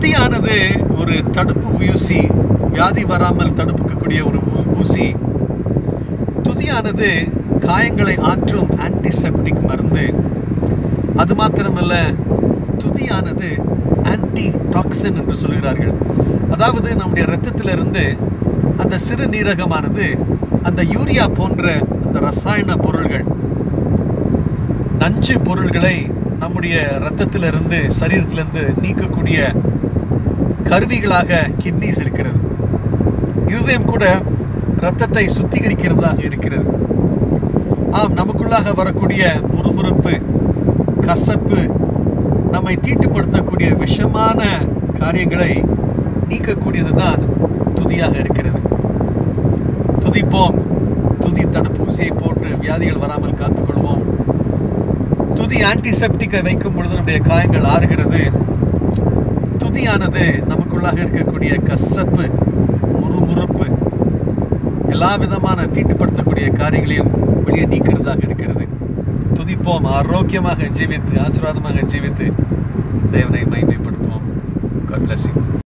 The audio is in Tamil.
துதியானது ஒரு தடுப்பு ஊசி வியாதி வராமல் தடுப்புக்கக்கூடிய ஒரு ஊ- ஊசி துதியானது காயங்களை ஆற்றும் ஆன்டிசெப்டிக் மருந்து அது மாத்திரமல்ல துதியானது ஆன்டி டாக்ஸின் என்று சொல்கிறார்கள் அதாவது நம்முடைய இரத்தத்திலிருந்து அந்த சிறு நீரகமானது அந்த யூரியா போன்ற அந்த ரசாயன பொருள்கள் நஞ்சு பொருள்களை நம்முடைய இரத்தத்திலிருந்து சரீரத்திலிருந்து நீக்கக்கூடிய கருவிகளாக கிட்னிஸ் இருக்கிறது இருதயம் கூட இரத்தத்தை சுத்திகரிக்கிறதாக இருக்கிறது ஆம் நமக்குள்ளாக வரக்கூடிய முறுமுறுப்பு கசப்பு நம்மை தீட்டுப்படுத்தக்கூடிய விஷமான காரியங்களை நீக்கக்கூடியதுதான் துதியாக இருக்கிறது துதிப்போம் துதி தடுப்பூசியை போட்டு வியாதிகள் வராமல் காத்துக்கொள்வோம் துதி ஆன்டிசெப்டிக்கை வைக்கும் பொழுது நம்முடைய காயங்கள் ஆறுகிறது துதியானது நமக்குள்ளாக இருக்கக்கூடிய கசப்பு முறுமுறுப்பு எல்லா விதமான தீட்டுப்படுத்தக்கூடிய காரியங்களையும் வெளியே நீக்கிறதாக இருக்கிறது துதிப்போம் ஆரோக்கியமாக ஜீவித்து ஆசீர்வாதமாக ஜீவித்து தேவனை மைமைப்படுத்துவோம் God bless you